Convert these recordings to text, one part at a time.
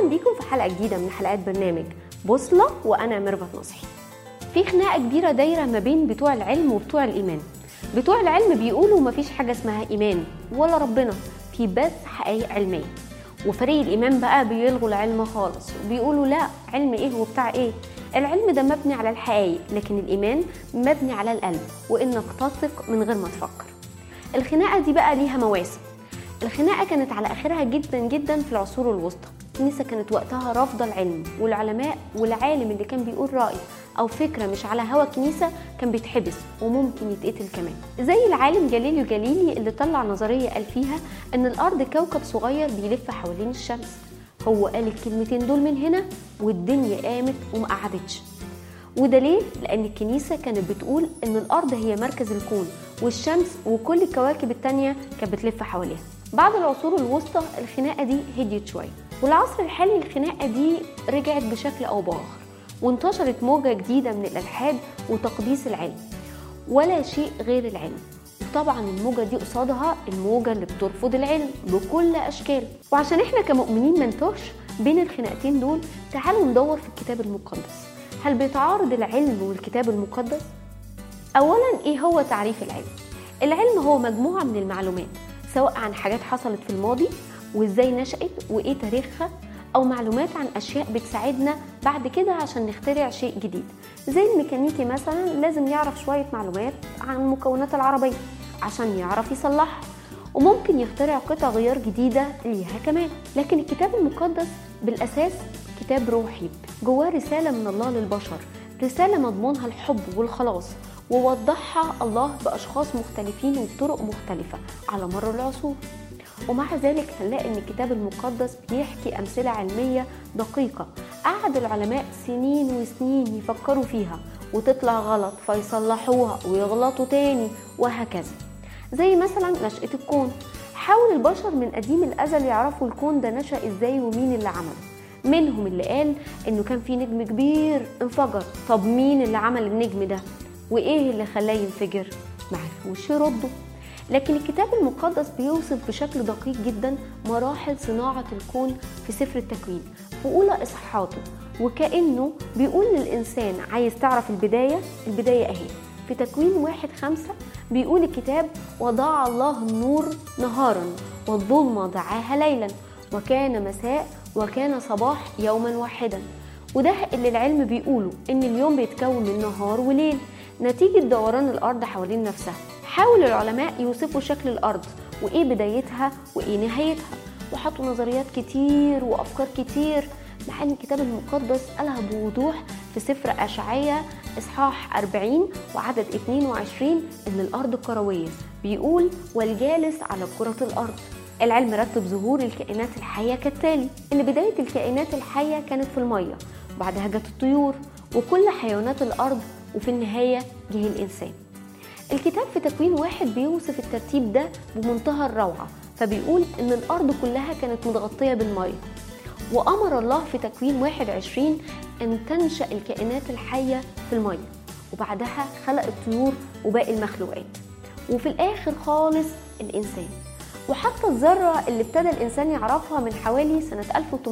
اهلا بيكم في حلقه جديده من حلقات برنامج بوصله وانا ميرفت نصحي في خناقه كبيره دايره ما بين بتوع العلم وبتوع الايمان بتوع العلم بيقولوا مفيش حاجه اسمها ايمان ولا ربنا في بس حقائق علميه وفريق الايمان بقى بيلغوا العلم خالص وبيقولوا لا علم ايه وبتاع ايه العلم ده مبني على الحقائق لكن الايمان مبني على القلب وانك تثق من غير ما تفكر الخناقه دي بقى ليها مواسم الخناقه كانت على اخرها جدا جدا في العصور الوسطى الكنيسه كانت وقتها رافضه العلم والعلماء والعالم اللي كان بيقول راي او فكره مش على هوا الكنيسه كان بيتحبس وممكن يتقتل كمان زي العالم جاليليو جاليلي اللي طلع نظريه قال فيها ان الارض كوكب صغير بيلف حوالين الشمس هو قال الكلمتين دول من هنا والدنيا قامت وما قعدتش وده ليه؟ لأن الكنيسة كانت بتقول إن الأرض هي مركز الكون والشمس وكل الكواكب التانية كانت بتلف حواليها. بعد العصور الوسطى الخناقة دي هديت شوية والعصر الحالي الخناقة دي رجعت بشكل أو بآخر وانتشرت موجة جديدة من الإلحاد وتقديس العلم ولا شيء غير العلم وطبعا الموجة دي قصادها الموجة اللي بترفض العلم بكل أشكاله وعشان احنا كمؤمنين منتوش بين الخناقتين دول تعالوا ندور في الكتاب المقدس هل بيتعارض العلم والكتاب المقدس؟ أولا إيه هو تعريف العلم؟ العلم هو مجموعة من المعلومات سواء عن حاجات حصلت في الماضي وإزاي نشأت وإيه تاريخها أو معلومات عن أشياء بتساعدنا بعد كده عشان نخترع شيء جديد زي الميكانيكي مثلا لازم يعرف شوية معلومات عن مكونات العربية عشان يعرف يصلحها وممكن يخترع قطع غيار جديدة ليها كمان لكن الكتاب المقدس بالأساس كتاب روحي جواه رسالة من الله للبشر رسالة مضمونها الحب والخلاص ووضحها الله بأشخاص مختلفين وبطرق مختلفة على مر العصور ومع ذلك هنلاقي ان الكتاب المقدس بيحكي امثله علميه دقيقه قعد العلماء سنين وسنين يفكروا فيها وتطلع غلط فيصلحوها ويغلطوا تاني وهكذا زي مثلا نشأة الكون حاول البشر من قديم الأزل يعرفوا الكون ده نشأ ازاي ومين اللي عمله منهم اللي قال انه كان في نجم كبير انفجر طب مين اللي عمل النجم ده وايه اللي خلاه ينفجر معرفوش يردوا لكن الكتاب المقدس بيوصف بشكل دقيق جدا مراحل صناعة الكون في سفر التكوين في أولى إصحاحاته وكأنه بيقول للإنسان عايز تعرف البداية البداية أهي في تكوين واحد خمسة بيقول الكتاب وضع الله النور نهارا والظلمة دعاها ليلا وكان مساء وكان صباح يوما واحدا وده اللي العلم بيقوله ان اليوم بيتكون من نهار وليل نتيجة دوران الأرض حوالين نفسها حاول العلماء يوصفوا شكل الأرض وإيه بدايتها وإيه نهايتها وحطوا نظريات كتير وأفكار كتير مع أن الكتاب المقدس قالها بوضوح في سفر أشعية إصحاح 40 وعدد 22 إن الأرض كروية بيقول والجالس على كرة الأرض العلم رتب ظهور الكائنات الحية كالتالي إن بداية الكائنات الحية كانت في المية وبعدها جت الطيور وكل حيوانات الأرض وفي النهاية جه الإنسان الكتاب في تكوين واحد بيوصف الترتيب ده بمنتهى الروعة فبيقول إن الأرض كلها كانت متغطية بالمية وأمر الله في تكوين واحد عشرين أن تنشأ الكائنات الحية في المية وبعدها خلق الطيور وباقي المخلوقات وفي الآخر خالص الإنسان وحتى الذرة اللي ابتدى الإنسان يعرفها من حوالي سنة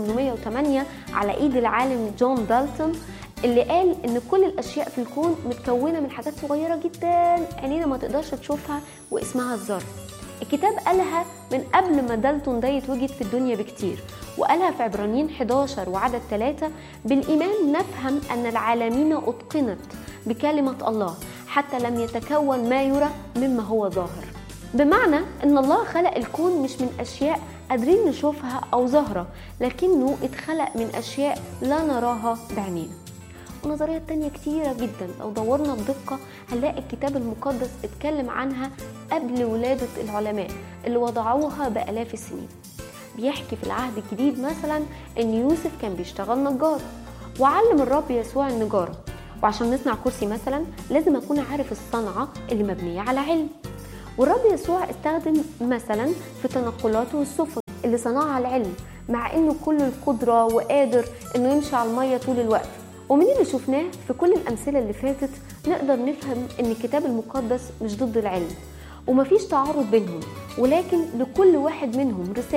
1808 على إيد العالم جون دالتون اللي قال ان كل الاشياء في الكون متكونه من حاجات صغيره جدا عينينا ما تقدرش تشوفها واسمها الذره الكتاب قالها من قبل ما دالتون ده يتوجد في الدنيا بكتير وقالها في عبرانيين 11 وعدد 3 بالإيمان نفهم أن العالمين أتقنت بكلمة الله حتى لم يتكون ما يرى مما هو ظاهر بمعنى أن الله خلق الكون مش من أشياء قادرين نشوفها أو ظاهرة لكنه اتخلق من أشياء لا نراها بعينينا ونظريات تانية كتيرة جدا لو دورنا بدقة هنلاقي الكتاب المقدس اتكلم عنها قبل ولادة العلماء اللي وضعوها بآلاف السنين بيحكي في العهد الجديد مثلا ان يوسف كان بيشتغل نجار وعلم الرب يسوع النجارة وعشان نصنع كرسي مثلا لازم اكون عارف الصنعة اللي مبنية على علم والرب يسوع استخدم مثلا في تنقلاته السفن اللي صنعها العلم مع انه كل القدرة وقادر انه يمشي على المية طول الوقت ومن اللي شفناه في كل الأمثلة اللي فاتت نقدر نفهم إن الكتاب المقدس مش ضد العلم ومفيش تعارض بينهم ولكن لكل واحد منهم رسالة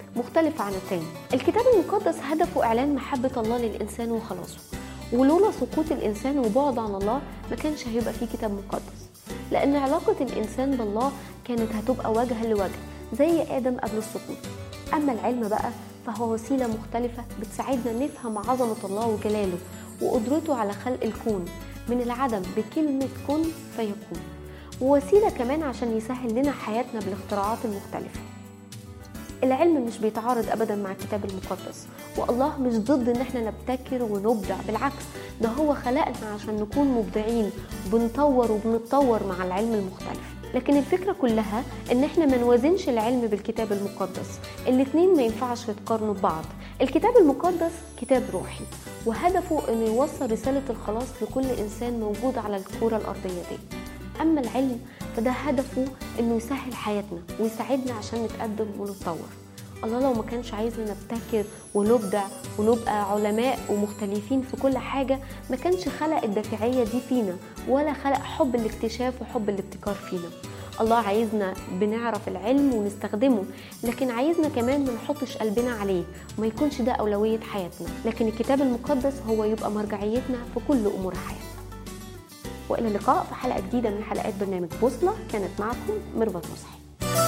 مختلفة عن التاني الكتاب المقدس هدفه إعلان محبة الله للإنسان وخلاصه ولولا سقوط الإنسان وبعد عن الله ما كانش هيبقى فيه كتاب مقدس لأن علاقة الإنسان بالله كانت هتبقى وجها لوجه زي آدم قبل السقوط أما العلم بقى فهو وسيلة مختلفة بتساعدنا نفهم عظمة الله وجلاله وقدرته على خلق الكون من العدم بكلمة كن فيكون ووسيلة كمان عشان يسهل لنا حياتنا بالاختراعات المختلفة العلم مش بيتعارض ابدا مع الكتاب المقدس والله مش ضد ان احنا نبتكر ونبدع بالعكس ده هو خلقنا عشان نكون مبدعين بنطور وبنتطور مع العلم المختلف لكن الفكرة كلها ان احنا ما نوازنش العلم بالكتاب المقدس الاتنين ما ينفعش يتقارنوا ببعض الكتاب المقدس كتاب روحي وهدفه انه يوصل رسالة الخلاص لكل انسان موجود على الكرة الارضية دي اما العلم فده هدفه انه يسهل حياتنا ويساعدنا عشان نتقدم ونتطور الله لو ما كانش عايزنا نبتكر ونبدع ونبقى علماء ومختلفين في كل حاجة ما كانش خلق الدافعية دي فينا ولا خلق حب الاكتشاف وحب الابتكار فينا الله عايزنا بنعرف العلم ونستخدمه لكن عايزنا كمان ما نحطش قلبنا عليه وما يكونش ده أولوية حياتنا لكن الكتاب المقدس هو يبقى مرجعيتنا في كل أمور حياتنا والى اللقاء في حلقه جديده من حلقات برنامج بوصله كانت معكم ميرفت مصحي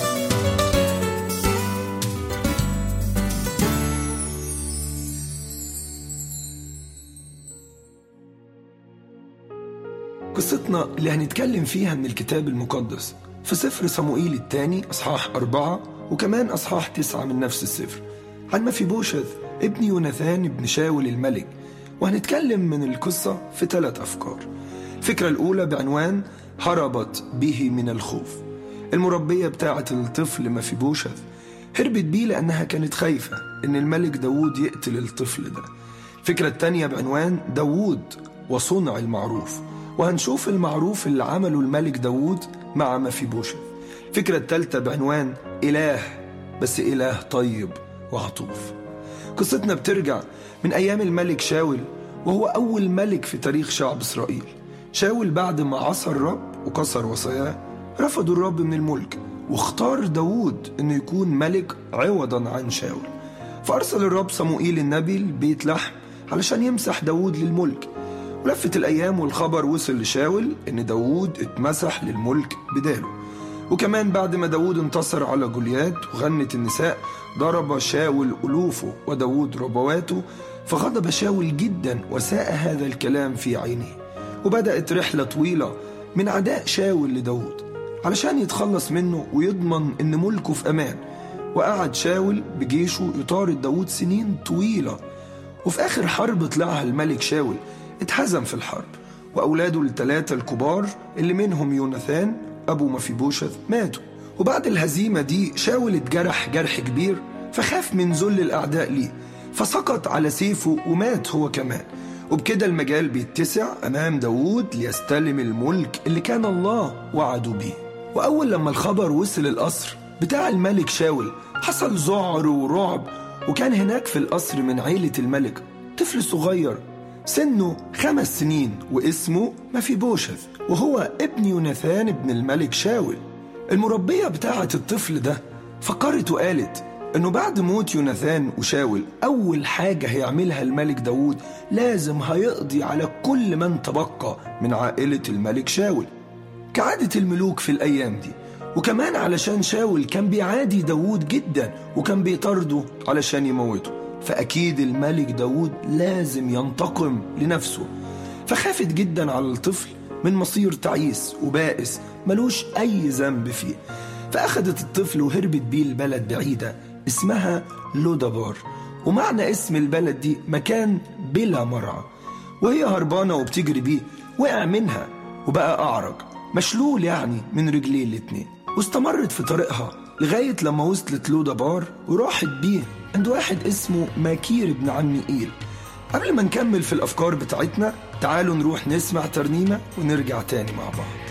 قصتنا اللي هنتكلم فيها من الكتاب المقدس في سفر صموئيل الثاني أصحاح أربعة وكمان أصحاح تسعة من نفس السفر عن مفيبوشث ابن يوناثان ابن شاول الملك وهنتكلم من القصة في ثلاث أفكار الفكرة الأولى بعنوان هربت به من الخوف المربية بتاعة الطفل مفيبوشث هربت بيه لأنها كانت خايفة إن الملك داوود يقتل الطفل ده الفكرة التانية بعنوان داوود وصنع المعروف وهنشوف المعروف اللي عمله الملك داوود مع مفيبوشث الفكرة التالتة بعنوان إله بس إله طيب وعطوف قصتنا بترجع من أيام الملك شاول وهو أول ملك في تاريخ شعب إسرائيل شاول بعد ما عصى الرب وكسر وصاياه رفضوا الرب من الملك واختار داوود انه يكون ملك عوضا عن شاول فارسل الرب صموئيل النبي لبيت لحم علشان يمسح داوود للملك ولفت الايام والخبر وصل لشاول ان داوود اتمسح للملك بداله وكمان بعد ما داوود انتصر على جوليات وغنت النساء ضرب شاول ألوفه وداوود ربواته فغضب شاول جدا وساء هذا الكلام في عينه وبدأت رحلة طويلة من عداء شاول لداود علشان يتخلص منه ويضمن إن ملكه في أمان وقعد شاول بجيشه يطارد داود سنين طويلة وفي آخر حرب طلعها الملك شاول اتهزم في الحرب وأولاده الثلاثة الكبار اللي منهم يوناثان أبو مفيبوشث ماتوا وبعد الهزيمة دي شاول اتجرح جرح كبير فخاف من ذل الأعداء ليه فسقط على سيفه ومات هو كمان وبكده المجال بيتسع أمام داوود ليستلم الملك اللي كان الله وعده بيه وأول لما الخبر وصل القصر بتاع الملك شاول حصل ذعر ورعب وكان هناك في القصر من عيلة الملك طفل صغير سنه خمس سنين واسمه مفيبوشث وهو ابن يوناثان ابن الملك شاول المربية بتاعة الطفل ده فكرت وقالت انه بعد موت يوناثان وشاول اول حاجه هيعملها الملك داوود لازم هيقضي على كل من تبقى من عائله الملك شاول كعاده الملوك في الايام دي وكمان علشان شاول كان بيعادي داوود جدا وكان بيطارده علشان يموته فاكيد الملك داوود لازم ينتقم لنفسه فخافت جدا على الطفل من مصير تعيس وبائس ملوش اي ذنب فيه فاخدت الطفل وهربت بيه لبلد بعيده اسمها لودابار ومعنى اسم البلد دي مكان بلا مرعى وهي هربانة وبتجري بيه وقع منها وبقى أعرج مشلول يعني من رجليه الاتنين واستمرت في طريقها لغاية لما وصلت لودابار وراحت بيه عند واحد اسمه ماكير بن عم إيل قبل ما نكمل في الأفكار بتاعتنا تعالوا نروح نسمع ترنيمة ونرجع تاني مع بعض